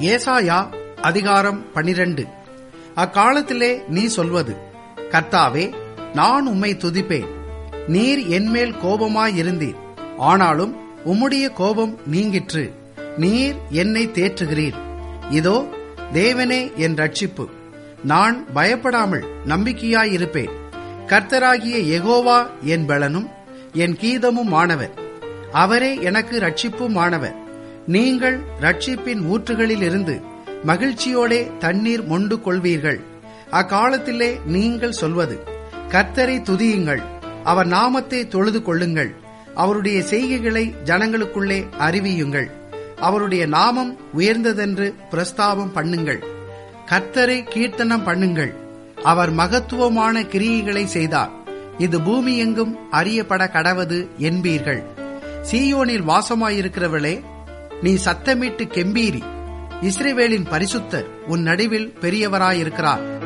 ஏசாயா அதிகாரம் பனிரெண்டு அக்காலத்திலே நீ சொல்வது கர்த்தாவே நான் உம்மை துதிப்பேன் நீர் என்மேல் கோபமாயிருந்தீர் ஆனாலும் உம்முடைய கோபம் நீங்கிற்று நீர் என்னை தேற்றுகிறீர் இதோ தேவனே என் ரட்சிப்பு நான் பயப்படாமல் நம்பிக்கையாயிருப்பேன் கர்த்தராகிய யெகோவா என் பலனும் என் கீதமும் ஆனவர் அவரே எனக்கு ரட்சிப்புமானவர் நீங்கள் ரட்சிப்பின் ஊற்றுகளில் இருந்து மகிழ்ச்சியோடே தண்ணீர் மொண்டு கொள்வீர்கள் அக்காலத்திலே நீங்கள் சொல்வது கர்த்தரை துதியுங்கள் அவர் நாமத்தை தொழுது கொள்ளுங்கள் அவருடைய செய்கைகளை ஜனங்களுக்குள்ளே அறிவியுங்கள் அவருடைய நாமம் உயர்ந்ததென்று பிரஸ்தாபம் பண்ணுங்கள் கர்த்தரை கீர்த்தனம் பண்ணுங்கள் அவர் மகத்துவமான கிரியைகளை செய்தார் இது பூமி எங்கும் அறியப்பட கடவது என்பீர்கள் சீயோனில் வாசமாயிருக்கிறவளே நீ சத்தமிட்டு கெம்பீரி இஸ்ரேவேலின் பரிசுத்தர் உன் நடுவில் பெரியவராயிருக்கிறார்